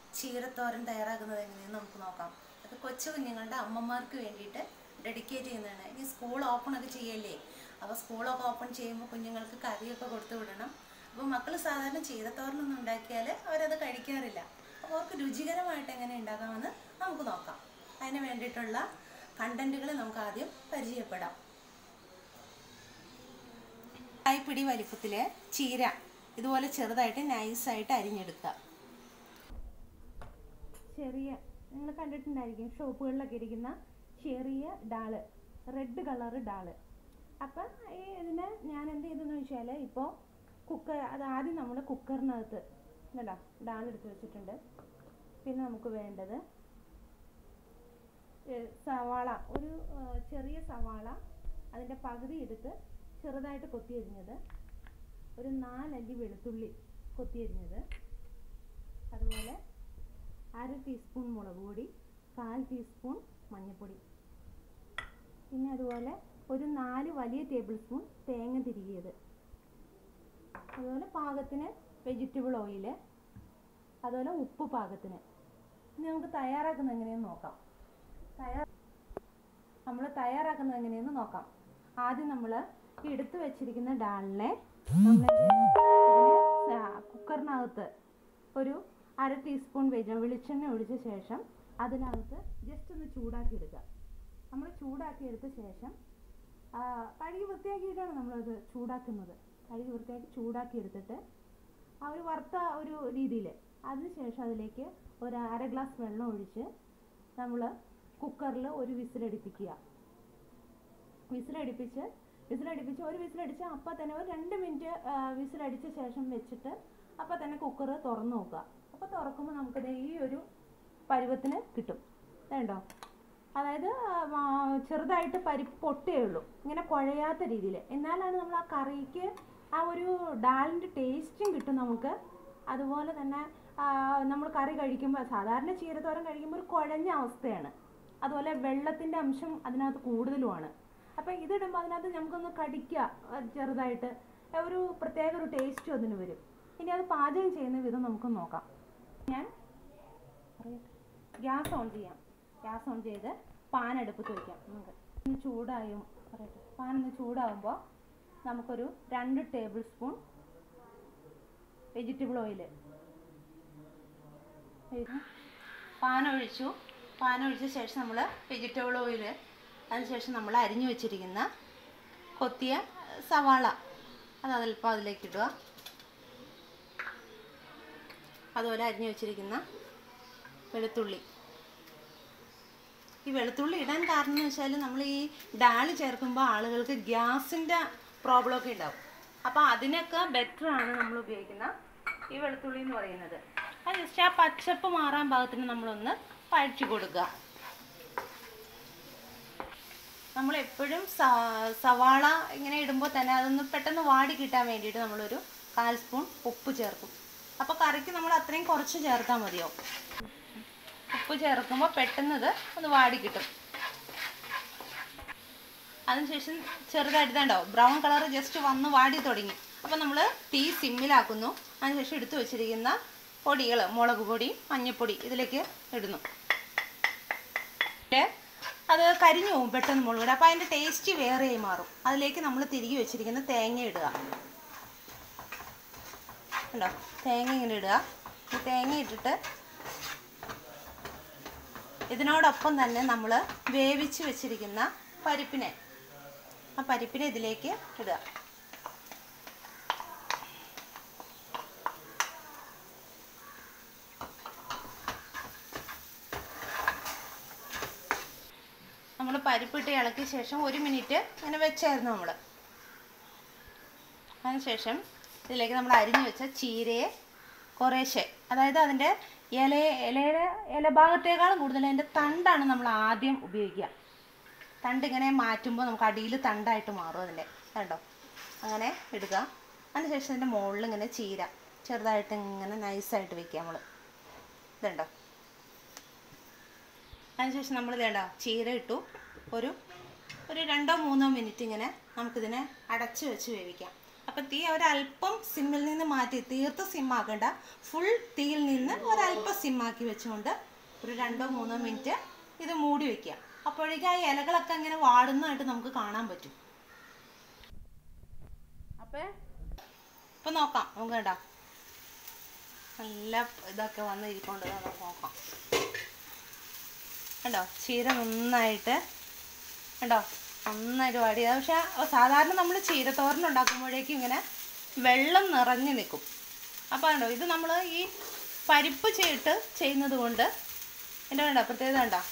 ചീരത്തോരൻ തയ്യാറാക്കുന്നത് എങ്ങനെയെന്ന് നമുക്ക് നോക്കാം അത് കൊച്ചു കുഞ്ഞുങ്ങളുടെ അമ്മമാർക്ക് വേണ്ടിയിട്ട് ഡെഡിക്കേറ്റ് ചെയ്യുന്നതാണ് ഇനി സ്കൂൾ ഓപ്പൺ ഒക്കെ ചെയ്യല്ലേ അപ്പോൾ സ്കൂളൊക്കെ ഓപ്പൺ ചെയ്യുമ്പോൾ കുഞ്ഞുങ്ങൾക്ക് കറിയൊക്കെ കൊടുത്തു വിടണം അപ്പോൾ മക്കൾ സാധാരണ ചീരത്തോരനൊന്നും ഉണ്ടാക്കിയാൽ അവരത് കഴിക്കാറില്ല അപ്പോൾ അവർക്ക് രുചികരമായിട്ട് എങ്ങനെ ഉണ്ടാക്കാമെന്ന് നമുക്ക് നോക്കാം അതിന് വേണ്ടിയിട്ടുള്ള കണ്ടന്റുകൾ നമുക്ക് ആദ്യം പരിചയപ്പെടാം കൈപ്പിടി വലിപ്പത്തിൽ ചീര ഇതുപോലെ ചെറുതായിട്ട് നൈസായിട്ട് അരിഞ്ഞെടുക്കുക ചെറിയ നിങ്ങൾ കണ്ടിട്ടുണ്ടായിരിക്കും ഷോപ്പുകളിലൊക്കെ ഇരിക്കുന്ന ചെറിയ ഡാള് റെഡ് കളർ ഡാള് അപ്പം ഈ ഇതിനെ ഞാൻ എന്ത് ചെയ്തെന്ന് വെച്ചാൽ ഇപ്പോൾ കുക്കർ അത് ആദ്യം നമ്മൾ കുക്കറിനകത്ത് കണ്ടോ ഡാൾ എടുത്ത് വെച്ചിട്ടുണ്ട് പിന്നെ നമുക്ക് വേണ്ടത് ഏ, സവാള ഒരു ആ, ചെറിയ സവാള അതിൻ്റെ പകുതി എടുത്ത് ചെറുതായിട്ട് കൊത്തിയരിഞ്ഞത് ഒരു നാലല്ലി വെളുത്തുള്ളി കൊത്തിയരിഞ്ഞത് അതുപോലെ അര ടീസ്പൂൺ മുളക് പൊടി കാൽ ടീസ്പൂൺ മഞ്ഞൾപ്പൊടി പിന്നെ അതുപോലെ ഒരു നാല് വലിയ ടേബിൾ സ്പൂൺ തേങ്ങ തിരികിയത് അതുപോലെ പാകത്തിന് വെജിറ്റബിൾ ഓയിൽ അതുപോലെ ഉപ്പ് പാകത്തിന് ഇനി നമുക്ക് തയ്യാറാക്കുന്നത് എങ്ങനെയെന്ന് നോക്കാം തയ്യാർ നമ്മൾ തയ്യാറാക്കുന്നത് എങ്ങനെയെന്ന് നോക്കാം ആദ്യം നമ്മൾ ഈ എടുത്തു വെച്ചിരിക്കുന്ന ഡാളിനെ നമ്മൾ ഇതിനെ സ- കുക്കറിനകത്ത് ഒരു അര ടീസ്പൂൺ വെജ വെളിച്ചെണ്ണ ഒഴിച്ച ശേഷം അതിനകത്ത് ജസ്റ്റ് ഒന്ന് ചൂടാക്കി എടുക്കുക നമ്മൾ ചൂടാക്കി എടുത്ത ശേഷം ആ, കഴുകി വൃത്തിയാക്കിയിട്ടാണ് നമ്മളത് ചൂടാക്കുന്നത് കഴുകി വൃത്തിയാക്കി ചൂടാക്കി എടുത്തിട്ട് ആ ഒരു വറുത്ത ഒരു രീതിയിൽ അതിനുശേഷം അതിലേക്ക് ഒരു അര ഗ്ലാസ് വെള്ളം ഒഴിച്ച് നമ്മൾ കുക്കറിൽ ഒരു വിസിലടിപ്പിക്കുക വിസിലടിപ്പിച്ച് വിസിലടിപ്പിച്ച് ഒരു വിസിലടിച്ച് അപ്പം തന്നെ ഒരു രണ്ട് മിനിറ്റ് വിസിലടിച്ച ശേഷം വെച്ചിട്ട് അപ്പം തന്നെ കുക്കർ തുറന്നു നോക്കുക അപ്പോൾ തുറക്കുമ്പോൾ നമുക്ക് ദേ ഈ ഒരു പരുവത്തിന് കിട്ടും വേണ്ടോ അതായത് ആ, ആ, ചെറുതായിട്ട് പരിപ്പ് പൊട്ടേ ഉള്ളൂ ഇങ്ങനെ കുഴയാത്ത രീതിയിൽ എന്നാലാണ് നമ്മൾ ആ കറിക്ക് ആ ഒരു ഡാലിൻ്റെ ടേസ്റ്റും കിട്ടും നമുക്ക് അതുപോലെ തന്നെ നമ്മൾ കറി കഴിക്കുമ്പോൾ സാധാരണ ചീരത്തോരൻ കഴിക്കുമ്പോൾ ഒരു കുഴഞ്ഞ അവസ്ഥയാണ് അതുപോലെ വെള്ളത്തിൻ്റെ അംശം അതിനകത്ത് കൂടുതലുമാണ് അപ്പം ഇതിടുമ്പോൾ അതിനകത്ത് നമുക്കൊന്ന് കടിക്കുക ആ, ചെറുതായിട്ട് ആ, ഒരു പ്രത്യേക ഒരു ടേസ്റ്റും അതിന് വരും ഇനി അത് പാചകം ചെയ്യുന്ന വിധം നമുക്ക് നോക്കാം ഞാൻ ഗ്യാസ് ഓൺ ചെയ്യാം ഗ്യാസ് ഓൺ ചെയ്ത് പാൻ അടുപ്പത്ത് വയ്ക്കാം നമുക്ക് ഒന്ന് ചൂടായും പറയട്ടെ പാൻ ഒന്ന് ചൂടാകുമ്പോൾ നമുക്കൊരു രണ്ട് tablespoon vegetable oil pan ഒഴിച്ചു പാൻ ഒഴിച്ച ശേഷം നമ്മൾ വെജിറ്റബിൾ ഓയിൽ അതിനുശേഷം നമ്മൾ അരിഞ്ഞു വെച്ചിരിക്കുന്ന കൊത്തിയ സവാള അത് അതിൽപ്പം അതിലേക്ക് ഇടുക അതുപോലെ അരിഞ്ഞു വെച്ചിരിക്കുന്ന വെളുത്തുള്ളി ഈ വെളുത്തുള്ളി ഇടാൻ കാരണം എന്ന് വെച്ചാൽ നമ്മൾ ഈ ഡാള് ചേർക്കുമ്പോൾ ആളുകൾക്ക് ഗ്യാസിൻ്റെ പ്രോബ്ലം ഒക്കെ ഉണ്ടാവും അപ്പോൾ അതിനൊക്കെ ബെറ്റർ ആണ് നമ്മൾ ഉപയോഗിക്കുന്ന ഈ വെളുത്തുള്ളി എന്ന് പറയുന്നത് അത് ജസ്റ്റ് ആ പച്ചപ്പ് മാറാൻ പാകത്തിന് നമ്മളൊന്ന് പഴച്ചു കൊടുക്കുക നമ്മൾ എപ്പോഴും സ- സവാള ഇങ്ങനെ ഇടുമ്പോൾ തന്നെ അതൊന്ന് പെട്ടെന്ന് വാടി കിട്ടാൻ വേണ്ടിയിട്ട് നമ്മളൊരു കാൽ സ്പൂൺ ഉപ്പ് ചേർക്കും അപ്പോൾ കറിക്ക് നമ്മൾ അത്രയും കുറച്ച് ചേർത്താൽ മതിയാവും ഉപ്പ് ചേർക്കുമ്പോൾ പെട്ടെന്ന് ഇത് ഒന്ന് വാടി കിട്ടും അതിനുശേഷം ചെറുതായിട്ട് ഇതുണ്ടോ ബ്രൗൺ കളർ ജസ്റ്റ് വന്ന് വാടി തുടങ്ങി അപ്പോൾ നമ്മൾ തീ സിമ്മിലാക്കുന്നു അതിനുശേഷം എടുത്തു വെച്ചിരിക്കുന്ന പൊടികൾ മുളക് പൊടി മഞ്ഞൾപ്പൊടി ഇതിലേക്ക് ഇടുന്നു എന്നിട്ട് അത് കരിഞ്ഞു പോകും പെട്ടെന്ന് മുളക് പൊടി അപ്പോൾ അതിൻ്റെ ടേസ്റ്റ് വേറെയായി മാറും അതിലേക്ക് നമ്മൾ തിരികെ വെച്ചിരിക്കുന്ന തേങ്ങ ഇടുക ഉണ്ടോ തേങ്ങ ഇങ്ങനെ ഇടുക ഈ തേങ്ങ ഇട്ടിട്ട് ഇതിനോടൊപ്പം തന്നെ നമ്മൾ വേവിച്ച് വെച്ചിരിക്കുന്ന പരിപ്പിനെ ആ പരിപ്പിനെ ഇതിലേക്ക് ഇടുക നമ്മൾ പരിപ്പിട്ട് ഇളക്കിയ ശേഷം ഒരു മിനിറ്റ് ഇങ്ങനെ വെച്ചായിരുന്നു നമ്മൾ അതിനുശേഷം ഇതിലേക്ക് നമ്മൾ അരിഞ്ഞു വെച്ച ചീരയെ കുറേശ്ശെ അതായത് അതിൻ്റെ ഇല ഇലയുടെ ഇലഭാഗത്തേക്കാളും കൂടുതൽ അതിൻ്റെ തണ്ടാണ് നമ്മൾ ആദ്യം ഉപയോഗിക്കുക തണ്ട് ഇങ്ങനെ മാറ്റുമ്പോൾ നമുക്ക് അടിയിൽ തണ്ടായിട്ട് മാറും അതിൻ്റെ കണ്ടോ അങ്ങനെ ഇടുക അതിനുശേഷം ഇതിൻ്റെ മുകളിൽ ഇങ്ങനെ ചീര ചെറുതായിട്ട് ഇങ്ങനെ നൈസായിട്ട് വെക്കുക നമ്മൾ ഇതുണ്ടോ അതിനുശേഷം നമ്മൾ ഇതേണ്ട ചീര ഇട്ടു ഒരു ഒരു രണ്ടോ മൂന്നോ മിനിറ്റ് ഇങ്ങനെ നമുക്കിതിനെ അടച്ച് വെച്ച് വേവിക്കാം അപ്പം തീ ഒരല്പം സിമ്മിൽ നിന്ന് മാറ്റി തീർത്ത് സിമ്മാക്കണ്ട ഫുൾ തീയിൽ നിന്ന് ഒരല്പം അല്പം സിമ്മാക്കി വെച്ചുകൊണ്ട് ഒരു രണ്ടോ മൂന്നോ മിനിറ്റ് ഇത് മൂടി വെക്കുക അപ്പോഴേക്കും ആ ഇലകളൊക്കെ ഇങ്ങനെ വാടുന്നതായിട്ട് നമുക്ക് കാണാൻ പറ്റും അപ്പേ ഇപ്പം നോക്കാം നമുക്ക് കേട്ടോ നല്ല ഇതൊക്കെ വന്ന് ഇരിക്കൊണ്ട് നമുക്ക് നോക്കാം കണ്ടോ ചീര നന്നായിട്ട് കണ്ടോ നന്നായിട്ട് വാടി പക്ഷെ സാധാരണ നമ്മൾ ചീരത്തോരൻ ഉണ്ടാക്കുമ്പോഴേക്കും ഇങ്ങനെ വെള്ളം നിറഞ്ഞു നിൽക്കും അപ്പോൾ കണ്ടോ ഇത് നമ്മൾ ഈ പരിപ്പ് ചെയ്തിട്ട് ചെയ്യുന്നത് കൊണ്ട് എൻ്റെ കണ്ടോ പ്രത്യേകത കണ്ടോ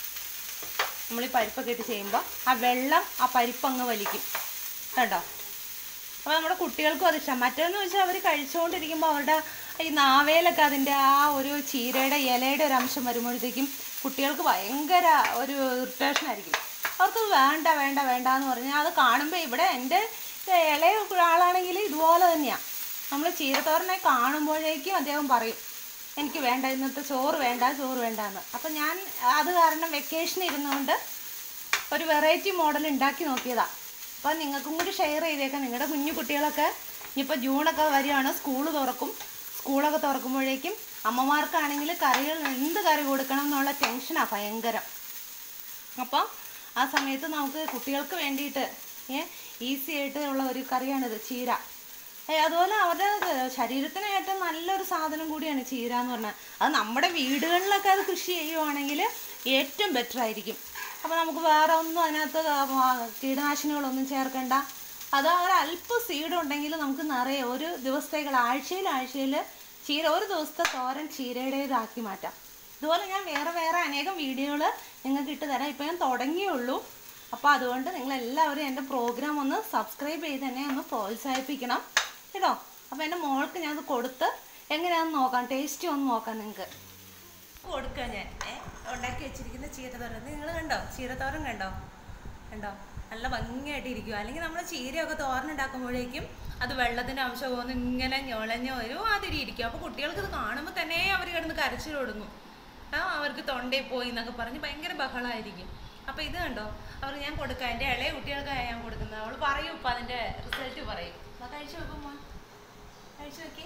നമ്മൾ ഈ പരിപ്പൊക്കെ ഇട്ട് ചെയ്യുമ്പോൾ ആ വെള്ളം ആ പരിപ്പ് അങ്ങ് വലിക്കും കണ്ടോ അപ്പോൾ നമ്മുടെ കുട്ടികൾക്കും അത് ഇഷ്ടം മറ്റേന്ന് വെച്ചാൽ അവർ കഴിച്ചുകൊണ്ടിരിക്കുമ്പോൾ അവരുടെ ഈ നാവേലൊക്കെ അതിൻ്റെ ആ ഒരു ചീരയുടെ ഇലയുടെ ഒരു അംശം വരുമ്പോഴത്തേക്കും കുട്ടികൾക്ക് ഭയങ്കര ഒരു ഇറിറ്റേഷൻ ആയിരിക്കും അവർക്ക് വേണ്ട വേണ്ട വേണ്ട എന്ന് പറഞ്ഞാൽ അത് കാണുമ്പോൾ ഇവിടെ എൻ്റെ ഇളയ ആളാണെങ്കിൽ ഇതുപോലെ തന്നെയാണ് നമ്മൾ ചീരത്തോരനെ കാണുമ്പോഴേക്കും അദ്ദേഹം പറയും എനിക്ക് വേണ്ട ഇന്നത്തെ ചോറ് വേണ്ട ചോറ് വേണ്ട എന്ന് അപ്പം ഞാൻ അത് കാരണം വെക്കേഷൻ ഇരുന്നുകൊണ്ട് ഒരു വെറൈറ്റി മോഡൽ ഉണ്ടാക്കി നോക്കിയതാ അപ്പം നിങ്ങൾക്കും കൂടി ഷെയർ ചെയ്തേക്കാം നിങ്ങളുടെ കുഞ്ഞു കുട്ടികളൊക്കെ ഇനിയിപ്പോൾ ജൂണൊക്കെ വരികയാണ് സ്കൂൾ തുറക്കും സ്കൂളൊക്കെ തുറക്കുമ്പോഴേക്കും അമ്മമാർക്കാണെങ്കിൽ കറികൾ എന്ത് കറി കൊടുക്കണം എന്നുള്ള ടെൻഷനാണ് ഭയങ്കരം അപ്പം ആ സമയത്ത് നമുക്ക് കുട്ടികൾക്ക് വേണ്ടിയിട്ട് ഏ ഈസി ആയിട്ട് ഉള്ള ഒരു കറിയാണിത് ചീര ഏ, അതുപോലെ അവരുടെ ശരീരത്തിന് ഏറ്റവും നല്ലൊരു സാധനം കൂടിയാണ് ചീര എന്ന് പറഞ്ഞാൽ അത് നമ്മുടെ വീടുകളിലൊക്കെ അത് കൃഷി ചെയ്യുവാണെങ്കിൽ ഏറ്റവും ബെറ്റർ ആയിരിക്കും അപ്പോൾ നമുക്ക് വേറെ ഒന്നും അതിനകത്ത് ആ, കീടനാശിനികളൊന്നും ചേർക്കണ്ട അത് ഒരു അല്പം സീഡ് ഉണ്ടെങ്കിൽ നമുക്ക് നിറയെ ഒരു ദിവസത്തേക്കുള്ള ആഴ്ചയിൽ ആഴ്ചയിൽ ചീര ഒരു ദിവസത്തെ തോരൻ ചീരയുടേതാക്കി മാറ്റാം ഇതുപോലെ ഞാൻ വേറെ വേറെ അനേകം വീഡിയോകൾ നിങ്ങൾക്ക് ഇട്ട് തരാം ഇപ്പോൾ ഞാൻ തുടങ്ങിയുള്ളൂ അപ്പോൾ അതുകൊണ്ട് നിങ്ങൾ എല്ലാവരും എൻ്റെ പ്രോഗ്രാം ഒന്ന് സബ്സ്ക്രൈബ് ചെയ്ത് എന്നെ ഒന്ന് പ്രോത്സാഹിപ്പിക്കണം കേട്ടോ അപ്പോൾ എൻ്റെ മോൾക്ക് ഞാൻ അത് കൊടുത്ത് എങ്ങനെയാണെന്ന് നോക്കാം ടേസ്റ്റ് ഒന്ന് നോക്കാം നിങ്ങൾക്ക് കൊടുക്കുക ഞാൻ ഏ ഉണ്ടാക്കി വെച്ചിരിക്കുന്ന ചീരത്തോരൻ നിങ്ങൾ കണ്ടോ ചീരത്തോരൻ കണ്ടോ കണ്ടോ നല്ല ഭംഗിയായിട്ട് ഇരിക്കും അല്ലെങ്കിൽ നമ്മൾ ചീരയൊക്കെ തോരനുണ്ടാക്കുമ്പോഴേക്കും അത് വെള്ളത്തിൻ്റെ അംശം പോകുന്നു ഇങ്ങനെ ഞൊളഞ്ഞ് വരും അതിരി ഇരിക്കും അപ്പോൾ കുട്ടികൾക്ക് ഇത് കാണുമ്പോൾ തന്നെ അവർ കിടന്ന് കരച്ചിൽ തുടങ്ങും ആ അവർക്ക് തൊണ്ടയിൽ പോയി എന്നൊക്കെ പറഞ്ഞ് ഭയങ്കര ബഹളമായിരിക്കും അപ്പോൾ ഇത് കണ്ടോ അവർ ഞാൻ കൊടുക്കാം എൻ്റെ ഇളയ കുട്ടികൾക്കാണ് ഞാൻ കൊടുക്കുന്നത് അവൾ പറയും ഇപ്പം അതിൻ്റെ റിസൾട്ട് പറയും എന്നാ കഴിച്ചു നോക്കും മോൻ കഴിച്ചു നോക്കി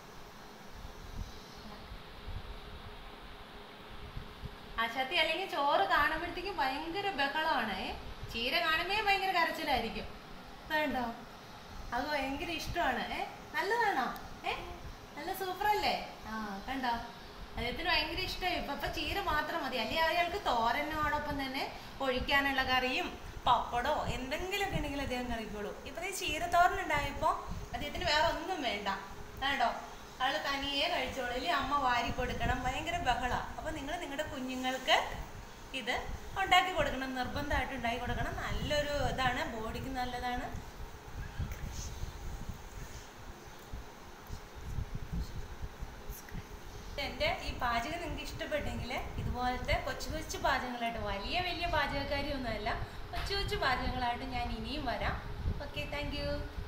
അശത്തി അല്ലെങ്കിൽ ചോറ് കാണുമ്പോഴത്തേക്കും ഭയങ്കര ബഹളമാണ് ഏ. ചീര കാണുമ്പേ ഭയങ്കര കരച്ചിലായിരിക്കും വേണ്ടോ അത് ഭയങ്കര ഇഷ്ടമാണ് ഏ നല്ലതാണോ ഏ നല്ല സൂപ്പർ അല്ലേ ആ കണ്ടോ അദ്ദേഹത്തിന് ഭയങ്കര ഇഷ്ടമായി ഇപ്പൊ ഇപ്പൊ ചീര മാത്രം മതി അല്ലെങ്കിൽ അയാൾക്ക് തോരനോടൊപ്പം തന്നെ ഒഴിക്കാനുള്ള കറിയും പപ്പടോ എന്തെങ്കിലുമൊക്കെ ഉണ്ടെങ്കിൽ അദ്ദേഹം കഴിക്കോളൂ ഇപ്പൊ ഈ ചീരത്തോരൻ ഉണ്ടായപ്പോ അദ്ദേഹത്തിന് വേറെ ഒന്നും വേണ്ട കേട്ടോ ആള് തനിയെ കഴിച്ചോളൂ ഇല്ലെങ്കിൽ അമ്മ വാരി കൊടുക്കണം ഭയങ്കര ബഹള അപ്പൊ നിങ്ങൾ നിങ്ങളുടെ കുഞ്ഞുങ്ങൾക്ക് ഇത് ഉണ്ടാക്കി കൊടുക്കണം നിർബന്ധമായിട്ട് ഉണ്ടാക്കി കൊടുക്കണം നല്ലൊരു ഇതാണ് ബോഡിക്ക് നല്ലതാണ് എൻ്റെ ഈ പാചകം നിങ്ങൾക്ക് ഇഷ്ടപ്പെട്ടെങ്കിൽ ഇതുപോലത്തെ കൊച്ചു കൊച്ചു പാചകങ്ങളായിട്ട് വലിയ വലിയ പാചകക്കാരി ഒന്നുമല്ല കൊച്ചു കൊച്ചു പാചകങ്ങളായിട്ട് ഞാൻ ഇനിയും വരാം ഓക്കെ താങ്ക് യു